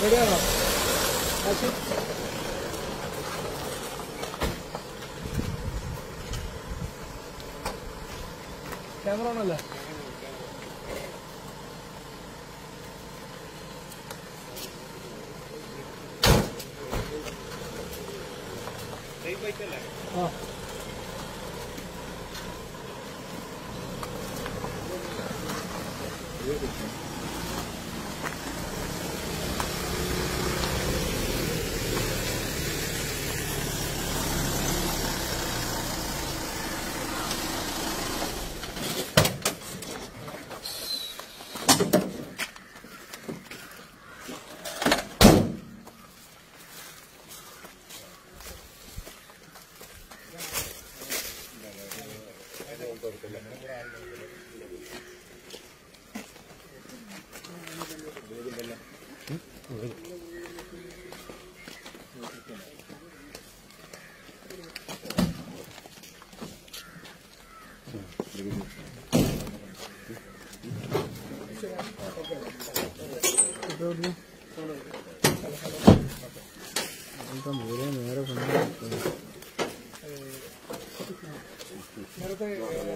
റെഡിയാണോ ആശി ക്യാമറ ഓണല്ലേ ആ നേരത്തെ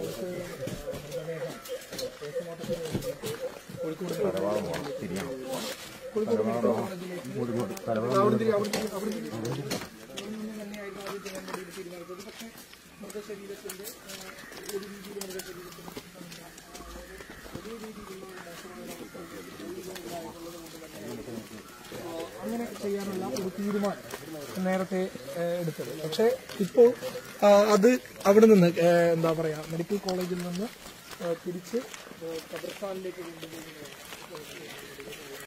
കോഴിക്കോട് മെഡിക്കൽ കോളേജിലേക്ക് അവിടെ തിരി- അവിടെ തിരി- അവിടെ തിരി- അവിടെ നിന്ന് തന്നെയായിരുന്നു ആദ്യം ചെയ്യാൻ വേണ്ടി തീരുമാനിച്ചത് പക്ഷേ മൃതശരീരത്തിന്റെ ആ, ഒരു രീതിയിൽ മൃതശരീരത്തിന് വലിയ രീതിയിലുള്ള മോശമായ ഉണ്ടായിട്ടുള്ളത് കൊണ്ട് തന്നെ ആ, അങ്ങനെ ചെയ്യാനുള്ള ഒരു തീരുമാനം നേരത്തെ ആ, എടുത്തത് പക്ഷേ ഇപ്പോൾ ആ, അത് അവിടെ നിന്ന് ആ, എന്താ പറയാ മെഡിക്കൽ കോളേജിൽ നിന്ന് ആ, തിരിച്ച് ആ, ഖബർസ്ഥാനിലേക്ക് കൊണ്ടുപോകുന്നത്